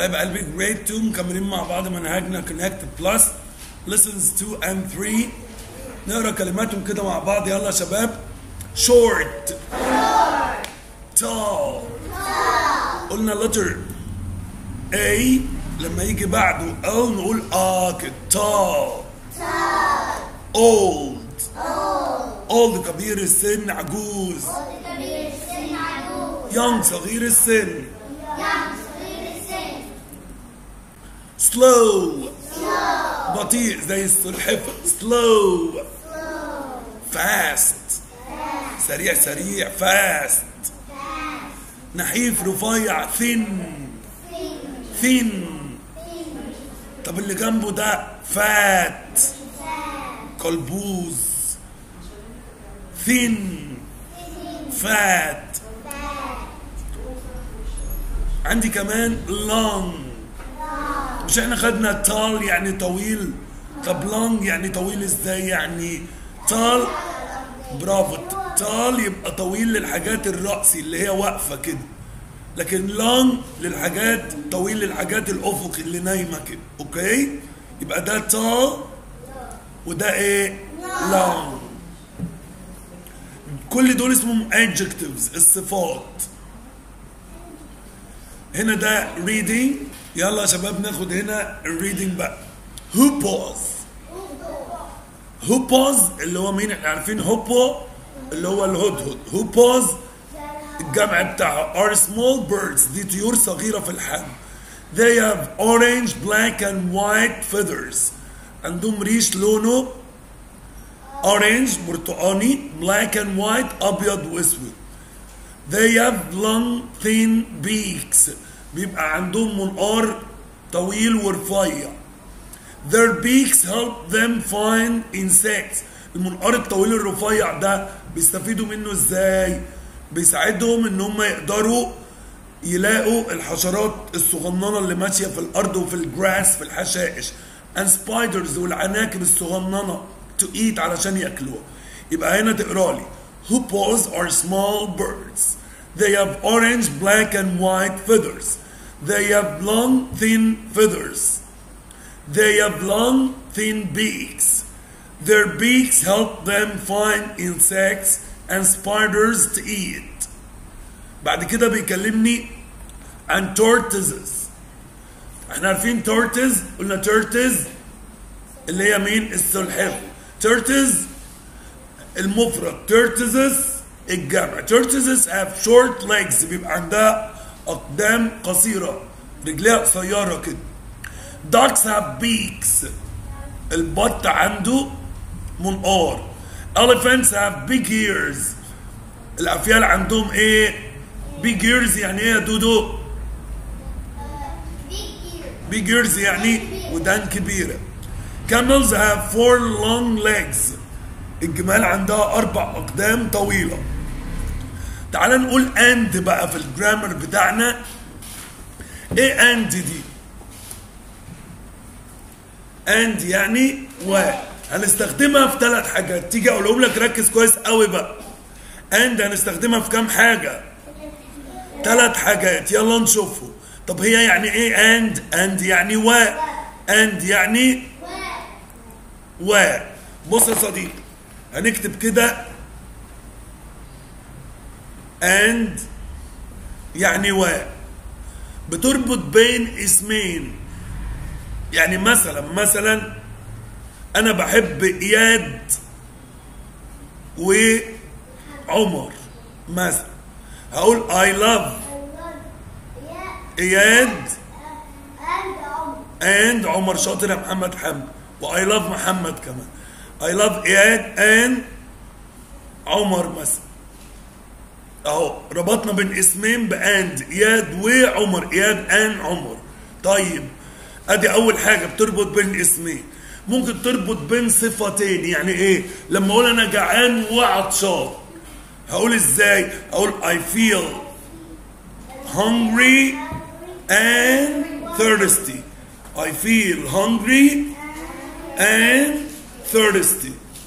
حبايب قلبي جريد 2 مكملين مع بعض منهجنا كونكت بلس lessons 2 and 3 نقرا كلماتهم كده مع بعض يلا يا شباب short tall قلنا letter A لما يجي بعده L نقول آه كده tall old old كبير السن عجوز كبير السن عجوز young صغير السن يعم صغير السن slow بطيء زي السلحفة slow fast سريع سريع fast نحيف رفيع thin thin طب اللي جنبه ده fat قلبوز thin fat عندي كمان long مش احنا خدنا تال يعني طويل طب لونج يعني طويل ازاي يعني تال برافو تال يبقى طويل للحاجات الرأسي اللي هي واقفة كده لكن لونج للحاجات طويل للحاجات الأفقي اللي نايمة كده اوكي يبقى ده تال وده ايه لونج كل دول اسمهم adjectives الصفات هنا ده reading يلا يا شباب ناخد هنا الريدنج بقى هوبوز هوبوز اللي هو مين احنا عارفين هوبو اللي هو الهدهد هوبوز الجمع بتاعها are small birds دي طيور صغيرة في الحجم they have orange black and white feathers عندهم ريش لونه orange برتقاني black and white أبيض وأسود They have long thin beaks بيبقى عندهم منقار طويل ورفيع Their beaks help them find insects المنقار الطويل الرفيع ده بيستفيدوا منه ازاي بيساعدهم ان هم يقدروا يلاقوا الحشرات الصغننه اللي ماشيه في الارض وفي الجراس في الحشائش and spiders والعناكب الصغننه to eat علشان ياكلوها يبقى هنا تقرا لي Hoopoes are small birds. They have orange, black, and white feathers. They have long, thin feathers. They have long, thin beaks. Their beaks help them find insects and spiders to eat. بعد كده بيكلمني عن tortoises. احنا عارفين tortoise قلنا tortoise اللي هي مين؟ السلحفاة. tortoise المفرد tortoises الجمع tortoises have short legs بيبقى عندها أقدام قصيرة رجليها قصيرة كده ducks have beaks البط عنده منقار elephants have big ears الأفيال عندهم إيه big ears يعني إيه يا دودو big ears يعني ودان كبيرة camels have four long legs الجمال عندها أربع أقدام طويلة تعال نقول أند بقى في الجرامر بتاعنا إيه أند دي؟ أند يعني و هنستخدمها في ثلاث حاجات تيجي أقولهم لك ركز كويس قوي بقى أند هنستخدمها في كام حاجة؟ ثلاث حاجات يلا نشوفه طب هي يعني إيه أند؟ أند يعني و أند يعني و بص يا صديقي هنكتب كده and يعني و بتربط بين اسمين يعني مثلا مثلا انا بحب اياد وعمر مثلا هقول I love اياد and عمر شاطر يا محمد حمد و I love محمد كمان I love اياد and عمر مثلا اهو ربطنا بين اسمين باند اياد وعمر اياد ان عمر طيب ادي اول حاجه بتربط بين اسمين ممكن تربط بين صفتين يعني ايه لما اقول انا جعان وعطشان هقول ازاي اقول I feel hungry and thirsty I feel hungry and thirsty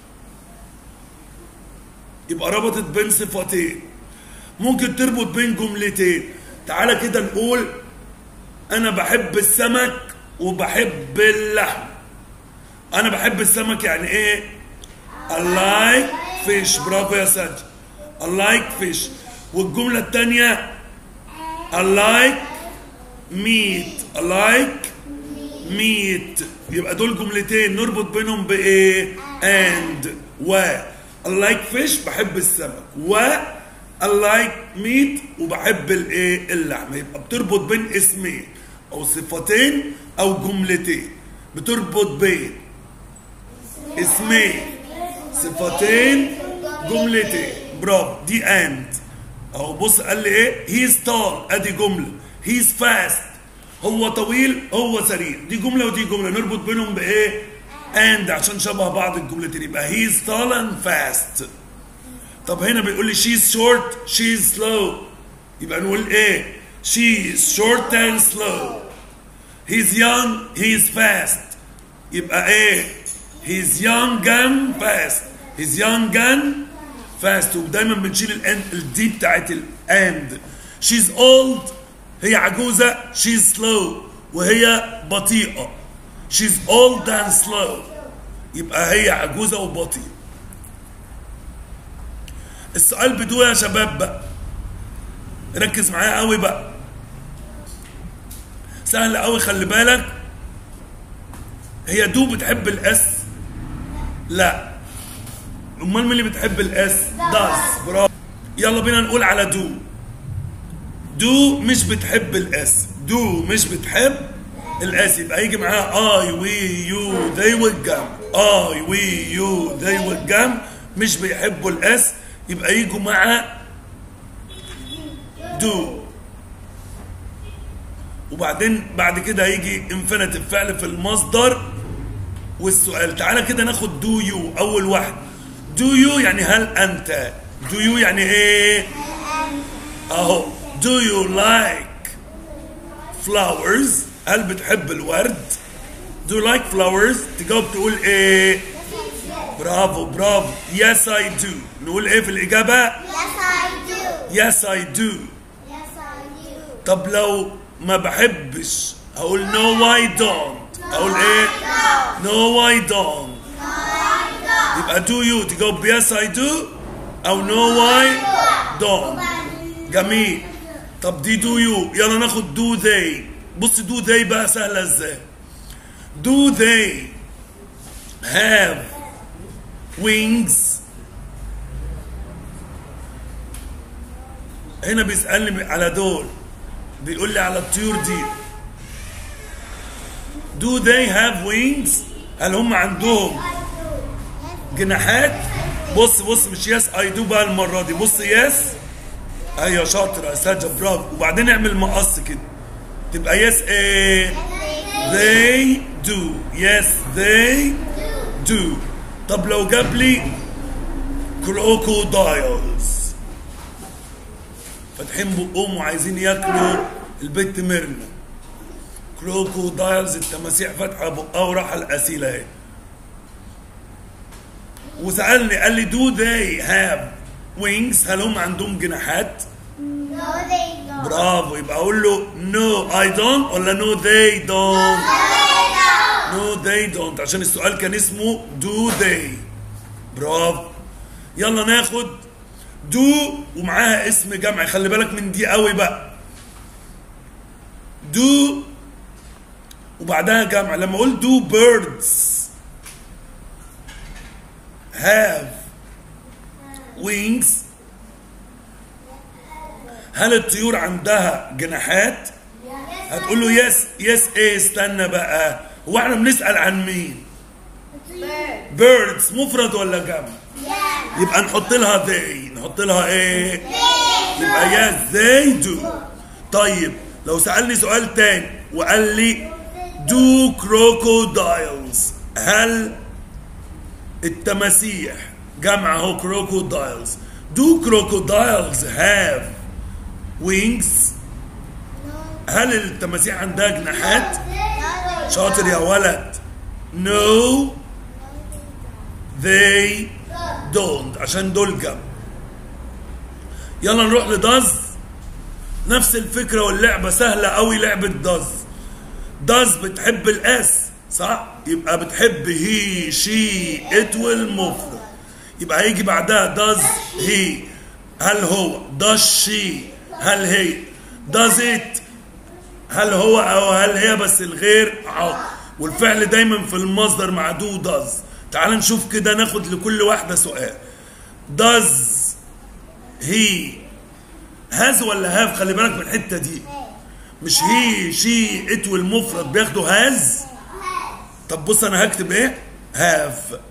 يبقى ربطت بين صفتين ممكن تربط بين جملتين تعالى كده نقول انا بحب السمك وبحب اللحم انا بحب السمك يعني ايه I like fish برافو يا ساجد I like fish والجملة التانية I like meat I like meat يبقى دول جملتين نربط بينهم بايه and و I like fish بحب السمك و I like meat وبحب الايه اللحم يبقى بتربط بين اسمين او صفتين او جملتين بتربط بين اسمين صفتين جملتين برافو دي and اهو بص قال لي ايه he's tall ادي جمله he's fast هو طويل هو سريع دي جمله ودي جمله نربط بينهم بايه and عشان شبه بعض الجملتين يبقى he's tall and fast طب هنا بيقول لي she's short she's slow يبقى نقول ايه she's short and slow he's young he's fast يبقى ايه he's young and fast he's young and fast ودايما بنشيل الان الدي بتاعت الاند she's old هي عجوزة she's slow وهي بطيئة she's old and slow يبقى هي عجوزة وبطيئة السؤال بدو يا شباب بقى ركز معايا قوي بقى سهل قوي خلي بالك هي دو بتحب الاس لا امال مين اللي بتحب الاس داز برافو يلا بينا نقول على دو دو مش بتحب الاس دو مش بتحب الاس يبقى يجي معاها اي وي يو ذي والجم اي وي يو ذي والجم مش بيحبوا الاس يبقى يجوا مع دو وبعدين بعد كده هيجي انفينيتيف فعل في المصدر والسؤال تعالى كده ناخد دو يو اول واحد دو يو يعني هل انت دو يو يعني ايه اهو do you like flowers هل بتحب الورد do you like flowers تجاوب تقول ايه برافو برافو yes I do نقول ايه في الاجابه Yes, I do. yes I do Yes, I do. طب لو ما بحبش هقول no I don't اقول ايه no I don't يبقى do you تجاوب yes I do او no I don't جميل طب دي دو يو يلا ناخد دو they بص دو they بقى سهلة ازاي do they have wings هنا بيسألني على دول بيقول لي على الطيور دي do they have wings هل هم عندهم جناحات بص بص مش يس اي دو بقى المرة دي بص يس ايوه شاطر يا ساجة برافو وبعدين اعمل مقص كده تبقى يس ايه they do yes they do طب لو جاب لي crocodiles فاتحين بقهم وعايزين ياكلوا البت ميرنا كروكودايلز التماسيح فاتحه بقها وراحه الاسيله اهي وسالني قال لي do they have wings هل هم عندهم جناحات؟ No, they don't. برافو يبقى اقول له no I don't ولا no they don't no they don't عشان السؤال كان اسمه do they برافو يلا ناخد do ومعاها اسم جمع خلي بالك من دي قوي بقى do وبعدها جمع لما اقول do birds have wings هل الطيور عندها جناحات هتقول له يس يس ايه استنى بقى هو احنا بنسأل عن مين بيردز مفرد ولا جمع يبقى نحط لها they نحط لها ايه يبقى يس they do طيب لو سألني سؤال تاني وقال لي do crocodiles هل التماسيح جمع اهو crocodiles do crocodiles have wings هل التماسيح عندها جناحات شاطر يا ولد no they don't عشان دول جنب يلا نروح لدز نفس الفكرة واللعبة سهلة قوي لعبة دز does بتحب الاس صح يبقى بتحب هي شي ات والمفرد يبقى هيجي بعدها does he هل هو does she هل هي does it هل هو او هل هي بس الغير عاقل والفعل دايما في المصدر مع do does تعال نشوف كده ناخد لكل واحدة سؤال does he has ولا have خلي بالك من الحتة دي مش هي شي ات والمفرد بياخدوا هاز طب بص انا هكتب ايه هاف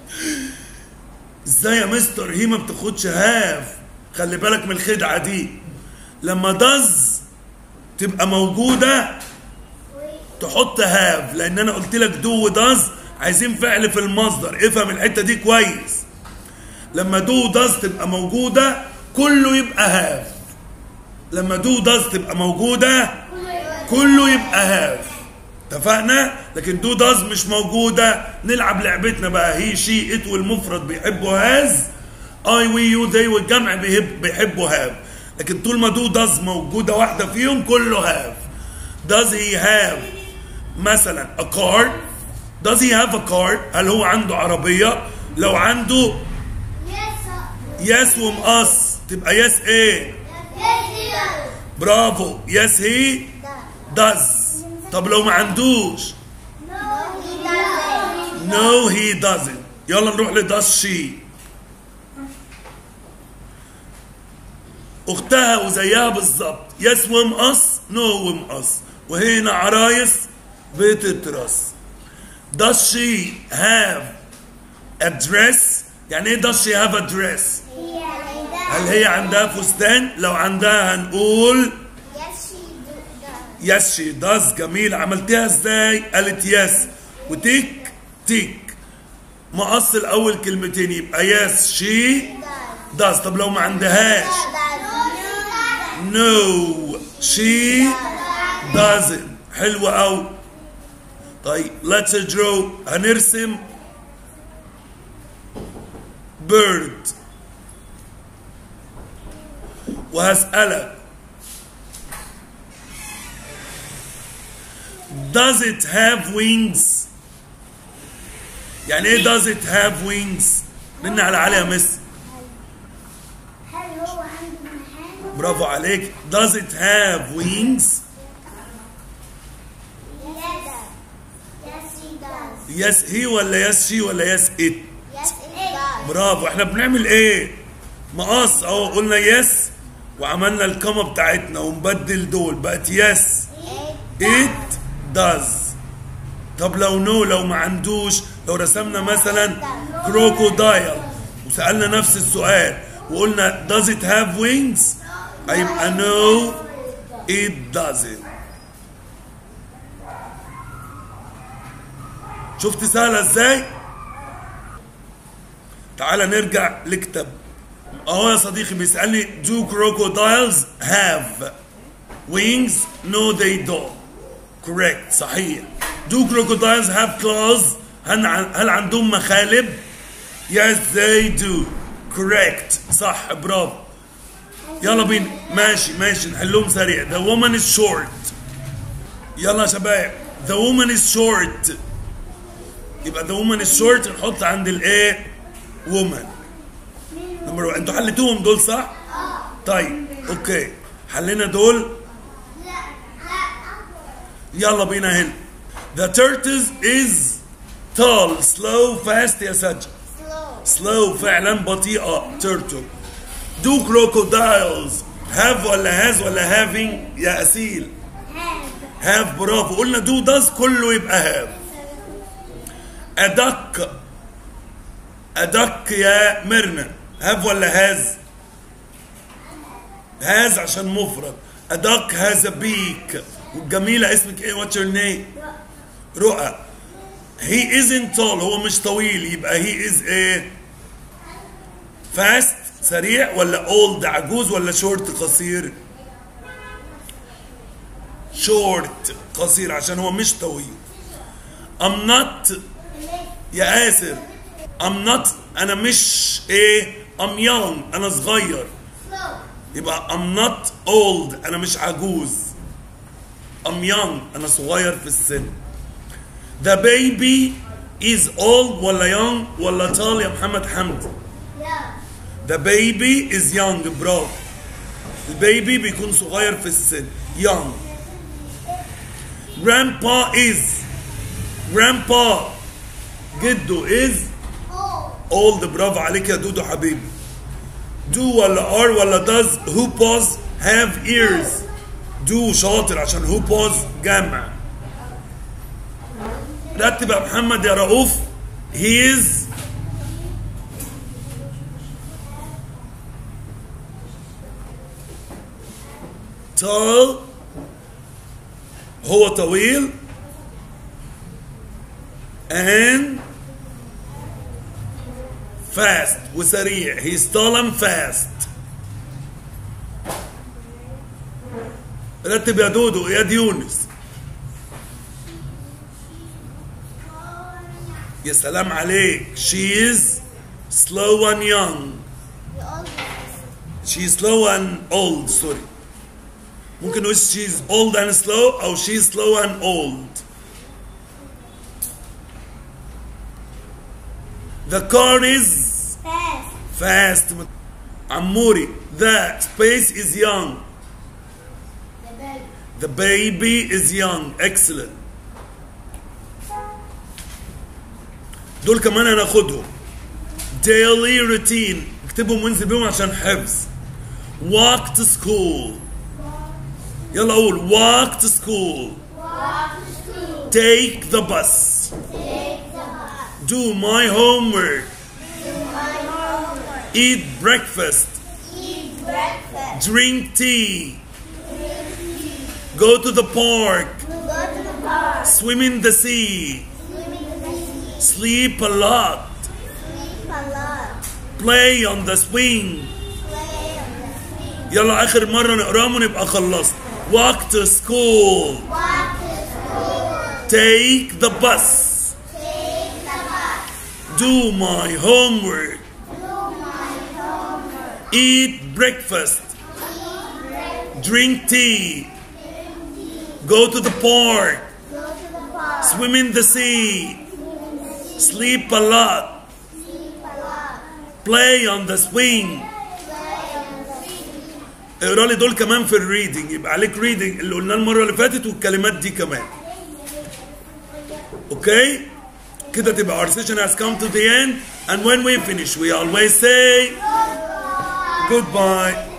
ازاي يا مستر هي ما بتاخدش هاف خلي بالك من الخدعه دي لما داز تبقى موجوده تحط هاف لان انا قلت لك دو وداز عايزين فعل في المصدر افهم الحته دي كويس لما دو داز تبقى موجوده كله يبقى هاف لما دو داز تبقى موجوده كله يبقى هاف اتفقنا لكن دو داز مش موجوده نلعب لعبتنا بقى هي شي ات والمفرد بيحبوا هاز اي وي يو ذي والجمع بيحب بيحبوا هاف لكن طول ما دو داز موجوده واحده فيهم كله هاف does he have مثلا a car does he have a car هل هو عنده عربيه لو عنده Yes, sir. يس ومقص تبقى يس ايه Yes, he does. برافو يس هي does طب لو ما عندوش No, he doesn't. No he doesn't يلا نروح لداس شي اختها وزيها بالظبط يس ومقص نو ومقص وهنا عرايس بتترس does she have a dress يعني ايه does she have a dress هل هي عندها فستان لو عندها هنقول Yes, she do- does. يس شي داز جميل عملتها ازاي قالت يس وتيك تيك مقص الاول كلمتين يبقى يس شي داز طب لو ما عندهاش نو شي دازن حلو قوي طيب let's draw هنرسم بيرد وهسألك Does it have wings؟ يعني ايه does it have wings؟ رن على علي يا مس هل هو عنده جناحين؟ برافو عليك does it have wings؟ Yes. Yes, he does. يس هي ولا يس شي ولا يس ات؟ Yes, it does. برافو احنا بنعمل ايه؟ مقص اهو قلنا يس وعملنا الكما بتاعتنا ونبدل دول بقت يس It it does طب لو نو لو ما عندوش لو رسمنا مثلا كروكودايل وسألنا نفس السؤال وقلنا does it have wings هيبقى no it doesn't شفت سهلة ازاي تعال نرجع لكتاب اهو يا صديقي بيسألني do crocodiles have wings no they don't correct صحيح do crocodiles have claws هل, هل عندهم مخالب yes they do correct صح برافو يلا بينا ماشي ماشي نحلهم سريع the woman is short يلا يا شباب the woman is short يبقى the woman is short نحط عند الايه woman نمبر واحد. انتوا حلتوهم دول صح؟ طيب اوكي حلينا دول يلا بينا هنا The tortoise is tall slow fast يا سجل slow. slow فعلا بطيئة turtle Do crocodiles have ولا has ولا having يا أسيل Have. have برافو قلنا do does كله يبقى have A duck A duck يا ميرنا have ولا has has عشان مفرد A duck has a beak والجميلة اسمك ايه what's your name رؤى he isn't tall هو مش طويل يبقى he is ايه fast سريع ولا old عجوز ولا short قصير short قصير عشان هو مش طويل I'm not يا آسر I'm not أنا مش إيه I'm young أنا صغير Slow. يبقى I'm not old أنا مش عجوز I'm young انا صغير في السن the baby is old ولا young ولا tall يا محمد حمدي Yeah. the baby is young برافو البيبي بيكون صغير في السن young grandpa is grandpa جده is Oh. old برافو عليك يا دودو حبيبي do ولا are ولا does who pause have ears do شاطر عشان who pause جمع رتب يا محمد يا رؤوف he is tall هو طويل and fast وسريع he's tall and fast رتب يا دودو اياد يونس يا سلام عليك she is slow and young The oldest. she's slow and old sorry ممكن نقول she's old and slow او she's slow and old the car is Fast. fast عموري the space is young The baby. the baby is young excellent دول كمان هناخدهم daily routine اكتبهم وانزل بيهم عشان حفظ walk to school يلا قول walk to school Walk to school. take the bus Take the bus. do my homework Do my homework. eat breakfast Eat breakfast. drink tea go to the park Go to the park. swim in the sea Swim in the sea. sleep a lot Sleep a lot. play on the swing Play on the swing. يلا اخر مره نقراهم ونبقى خلصنا walk to school Walk to school. take the bus Take the bus. do my homework Do my homework. eat breakfast Eat breakfast. drink tea go to the park Go to the park. swim in the sea sleep a lot Sleep a lot. play on the swing Play on the swing. اقرا لي دول كمان في الريدنج يبقى عليك ريدنج اللي قلناه المره اللي فاتت والكلمات دي كمان اوكي كده تبقى our session has come to the end and when we finish we always say Goodbye. goodbye